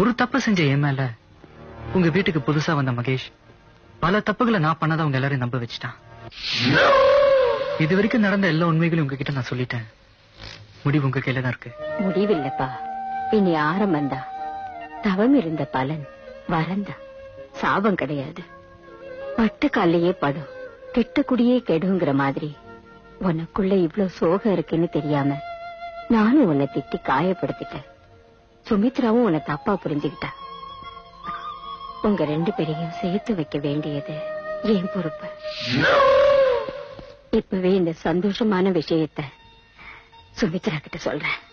ஒரு தப்பு செஞ்ச என் மேல உங்க வீட்டுக்கு புதுசா வந்த மகேஷ் பல தப்புகளை நான் பண்ணதை அவங்க எல்லாரையும் நம்ப வச்சுட்டான் இது வரைக்கும் நடந்த எல்லா உண்மைகளையும் உங்ககிட்ட நான் சொல்லிட்டேன் முடிவு உங்க கையில தான் இருக்கு முடிவில்லப்பா இனி ஆரம்பந்தா தவம் இருந்த பலன் வரந்தா சாபம் கிடையாது பட்டு காலையே படும் கெட்ட குடியே கெடுங்கிற மாதிரி உனக்குள்ள இவ்ளோ சோகம் இருக்குன்னு தெரியாம நானும் உன்னை திட்டி காயப்படுத்திட்டேன் சுமித்ராவும் உன்னை தப்பா புரிஞ்சுக்கிட்டா உங்க ரெண்டு பேரையும் சேர்த்து வைக்க வேண்டியது என் பொறுப்பு இப்பவே இந்த சந்தோஷமான விஷயத்த சுமித்ரா கிட்ட சொல்றேன்